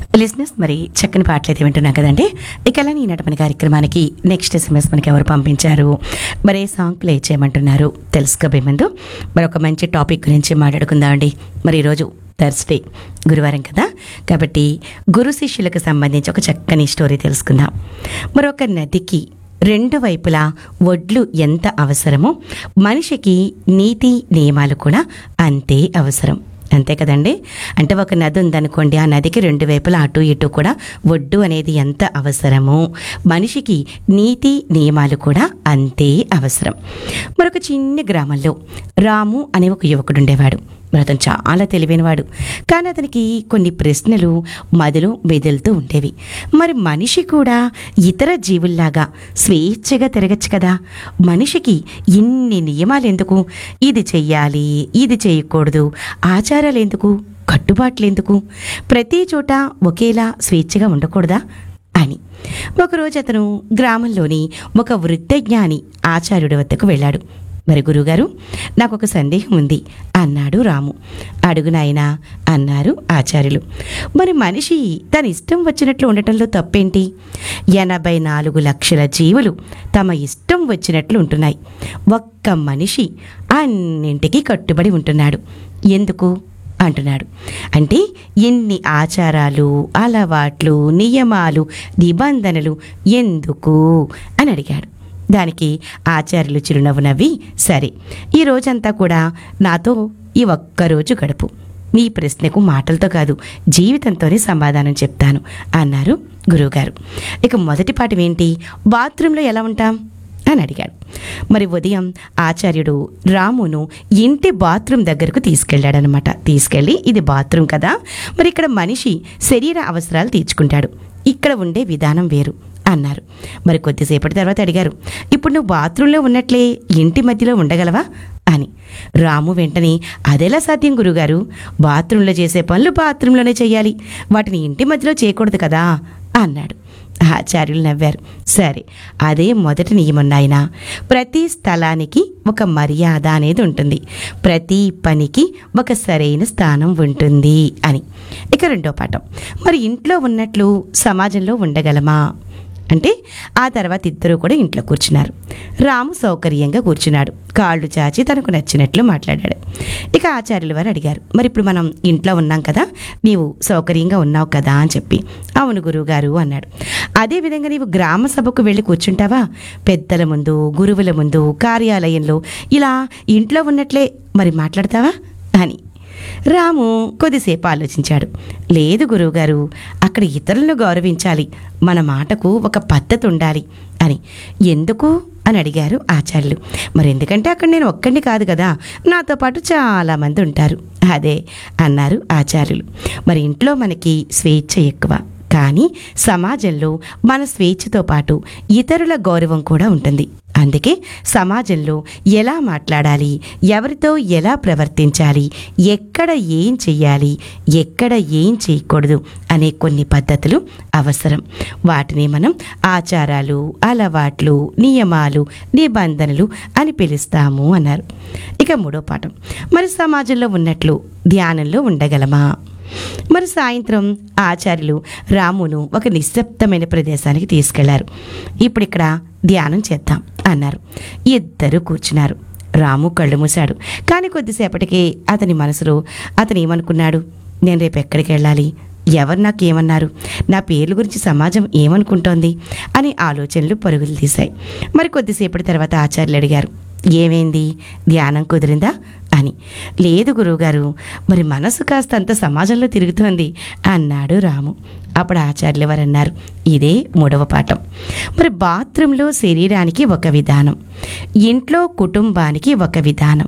లిజినెస్ మరి చక్కని పాటలు అయితే వింటున్నాం కదండి ఇక అలానే ఈనాటి మన కార్యక్రమానికి నెక్స్ట్ ఎస్ఎంఎస్ మనకి ఎవరు పంపించారు మరి ఏ సాంగ్ ప్లే చేయమంటున్నారు తెలుసుకోబోయే ముందు మరి ఒక మంచి టాపిక్ గురించి మాట్లాడుకుందామండి మరి ఈరోజు థర్స్డే గురువారం కదా కాబట్టి గురు శిష్యులకు సంబంధించి ఒక చక్కని స్టోరీ తెలుసుకుందాం మరొక నదికి రెండు వైపులా ఒడ్లు ఎంత అవసరమో మనిషికి నీతి నియమాలు కూడా అంతే అవసరం అంతే కదండి అంటే ఒక నది ఉందనుకోండి ఆ నదికి రెండు వైపులా అటు ఇటు కూడా ఒడ్డు అనేది ఎంత అవసరమో మనిషికి నీతి నియమాలు కూడా అంతే అవసరం మరొక చిన్న గ్రామంలో రాము అనే ఒక యువకుడు ఉండేవాడు మరి అతను చాలా తెలివైనవాడు కానీ అతనికి కొన్ని ప్రశ్నలు మదిలో మెదులుతూ ఉండేవి మరి మనిషి కూడా ఇతర జీవుల్లాగా స్వేచ్ఛగా తిరగచ్చు కదా మనిషికి ఇన్ని నియమాలు ఎందుకు ఇది చెయ్యాలి ఇది చేయకూడదు ఆచారాలు ఎందుకు కట్టుబాట్లు ఎందుకు ప్రతి చోట ఒకేలా స్వేచ్ఛగా ఉండకూడదా అని ఒకరోజు అతను గ్రామంలోని ఒక వృద్ధజ్ఞాని ఆచార్యుడి వద్దకు వెళ్ళాడు మరి గురుగారు నాకు ఒక సందేహం ఉంది అన్నాడు రాము అడుగు నాయనా అన్నారు ఆచార్యులు మరి మనిషి తన ఇష్టం వచ్చినట్లు ఉండటంలో తప్పేంటి ఎనభై నాలుగు లక్షల జీవులు తమ ఇష్టం వచ్చినట్లు ఉంటున్నాయి ఒక్క మనిషి అన్నింటికీ కట్టుబడి ఉంటున్నాడు ఎందుకు అంటున్నాడు అంటే ఎన్ని ఆచారాలు అలవాట్లు నియమాలు నిబంధనలు ఎందుకు అని అడిగాడు దానికి ఆచార్యులు చిరునవ్వు నవ్వి సరే ఈ రోజంతా కూడా నాతో ఈ ఒక్కరోజు గడుపు మీ ప్రశ్నకు మాటలతో కాదు జీవితంతోనే సమాధానం చెప్తాను అన్నారు గురువుగారు ఇక మొదటి పాఠం ఏంటి బాత్రూంలో ఎలా ఉంటాం అని అడిగాడు మరి ఉదయం ఆచార్యుడు రామును ఇంటి బాత్రూమ్ దగ్గరకు తీసుకెళ్ళాడనమాట తీసుకెళ్ళి ఇది బాత్రూమ్ కదా మరి ఇక్కడ మనిషి శరీర అవసరాలు తీర్చుకుంటాడు ఇక్కడ ఉండే విధానం వేరు అన్నారు మరి కొద్దిసేపటి తర్వాత అడిగారు ఇప్పుడు నువ్వు బాత్రూంలో ఉన్నట్లే ఇంటి మధ్యలో ఉండగలవా అని రాము వెంటనే అదెలా సాధ్యం గురుగారు బాత్రూంలో చేసే పనులు బాత్రూంలోనే చేయాలి వాటిని ఇంటి మధ్యలో చేయకూడదు కదా అన్నాడు ఆచార్యులు నవ్వారు సరే అదే మొదటి నియమం నాయన ప్రతి స్థలానికి ఒక మర్యాద అనేది ఉంటుంది ప్రతి పనికి ఒక సరైన స్థానం ఉంటుంది అని ఇక రెండో పాఠం మరి ఇంట్లో ఉన్నట్లు సమాజంలో ఉండగలమా అంటే ఆ తర్వాత ఇద్దరూ కూడా ఇంట్లో కూర్చున్నారు రాము సౌకర్యంగా కూర్చున్నాడు కాళ్ళు చాచి తనకు నచ్చినట్లు మాట్లాడాడు ఇక ఆచార్యుల వారు అడిగారు మరి ఇప్పుడు మనం ఇంట్లో ఉన్నాం కదా నీవు సౌకర్యంగా ఉన్నావు కదా అని చెప్పి అవును గురువుగారు అన్నాడు అదేవిధంగా నీవు గ్రామ సభకు వెళ్ళి కూర్చుంటావా పెద్దల ముందు గురువుల ముందు కార్యాలయంలో ఇలా ఇంట్లో ఉన్నట్లే మరి మాట్లాడతావా అని రాము కొద్దిసేపు ఆలోచించాడు లేదు గురువుగారు అక్కడ ఇతరులను గౌరవించాలి మన మాటకు ఒక పద్ధతి ఉండాలి అని ఎందుకు అని అడిగారు ఆచార్యులు మరి ఎందుకంటే అక్కడ నేను ఒక్కడిని కాదు కదా నాతో పాటు చాలామంది ఉంటారు అదే అన్నారు ఆచార్యులు మరి ఇంట్లో మనకి స్వేచ్ఛ ఎక్కువ కానీ సమాజంలో మన స్వేచ్ఛతో పాటు ఇతరుల గౌరవం కూడా ఉంటుంది అందుకే సమాజంలో ఎలా మాట్లాడాలి ఎవరితో ఎలా ప్రవర్తించాలి ఎక్కడ ఏం చెయ్యాలి ఎక్కడ ఏం చేయకూడదు అనే కొన్ని పద్ధతులు అవసరం వాటిని మనం ఆచారాలు అలవాట్లు నియమాలు నిబంధనలు అని పిలుస్తాము అన్నారు ఇక మూడో పాఠం మరి సమాజంలో ఉన్నట్లు ధ్యానంలో ఉండగలమా మరి సాయంత్రం ఆచార్యులు రామును ఒక నిశ్శబ్దమైన ప్రదేశానికి తీసుకెళ్లారు ఇప్పుడు ఇక్కడ ధ్యానం చేద్దాం అన్నారు ఇద్దరు కూర్చున్నారు రాము కళ్ళు మూశాడు కానీ కొద్దిసేపటికి అతని మనసులో అతను ఏమనుకున్నాడు నేను రేపు ఎక్కడికి వెళ్ళాలి ఎవరు నాకు ఏమన్నారు నా పేర్ల గురించి సమాజం ఏమనుకుంటోంది అని ఆలోచనలు పరుగులు తీశాయి మరి కొద్దిసేపటి తర్వాత ఆచార్యులు అడిగారు ఏమైంది ధ్యానం కుదిరిందా అని లేదు గురువుగారు మరి మనసు కాస్త అంత సమాజంలో తిరుగుతోంది అన్నాడు రాము అప్పుడు ఆచార్యులు వారు అన్నారు ఇదే మూడవ పాఠం మరి బాత్రూంలో శరీరానికి ఒక విధానం ఇంట్లో కుటుంబానికి ఒక విధానం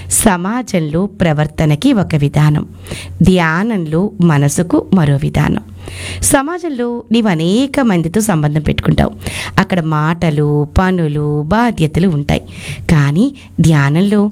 సమాజంలో ప్రవర్తనకి ఒక విధానం ధ్యానంలో మనసుకు మరో విధానం సమాజంలో నీవు అనేక మందితో సంబంధం పెట్టుకుంటావు అక్కడ మాటలు పనులు బాధ్యతలు ఉంటాయి కానీ ధ్యానంలో